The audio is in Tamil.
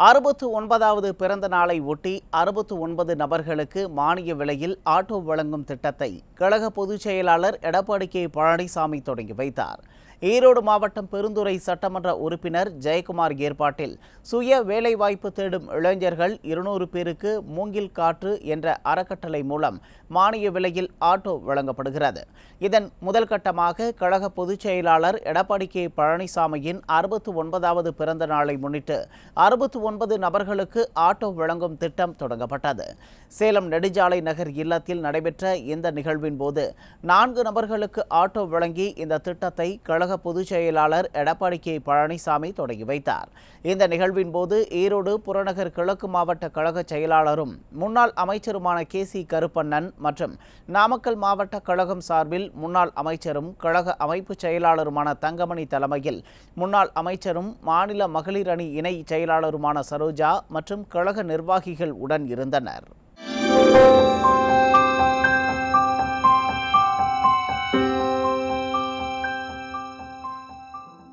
அறுபத்து ஒன்பதாவது பிறந்த நாளை ஒட்டி அறுபத்து ஒன்பது நபர்களுக்கு மானிய விலையில் ஆட்டோ வழங்கும் திட்டத்தை கழக பொதுச் செயலாளர் எடப்பாடி கே பழனிசாமி தொடங்கி வைத்தார் ஈரோடு மாவட்டம் பெருந்துறை சட்டமன்ற உறுப்பினர் ஜெயக்குமார் ஏற்பாட்டில் சுய வேலைவாய்ப்பு தேடும் இளைஞர்கள் இருநூறு பேருக்கு மூங்கில் காற்று என்ற அறக்கட்டளை மூலம் மானிய விலையில் ஆட்டோ வழங்கப்படுகிறது இதன் முதல் கட்டமாக கழக பொதுச் செயலாளர் எடப்பாடி கே பழனிசாமியின் அறுபத்து ஒன்பதாவது பிறந்த நாளை முன்னிட்டு அறுபத்து ஒன்பது நபர்களுக்கு ஆட்டோ வழங்கும் திட்டம் தொடங்கப்பட்டது சேலம் நெடுஞ்சாலை நகர் இல்லத்தில் நடைபெற்ற இந்த நிகழ்வின் போது நான்கு நபர்களுக்கு ஆட்டோ வழங்கி இந்த திட்டத்தை கழக பொதுச் செயலாளர் எடப்பாடி கே பழனிசாமி தொடங்கி வைத்தார் இந்த நிகழ்வின் போது ஈரோடு புறநகர் கிழக்கு மாவட்ட கழக செயலாளரும் முன்னாள் அமைச்சருமான கே சி கருப்பண்ணன் மற்றும் நாமக்கல் மாவட்ட கழகம் சார்பில் முன்னாள் அமைச்சரும் கழக அமைப்பு செயலாளருமான தங்கமணி தலைமையில் முன்னாள் அமைச்சரும் மாநில மகளிர் அணி இணை செயலாளருமான சரோஜா மற்றும் கழக நிர்வாகிகள் உடன் இருந்தனர்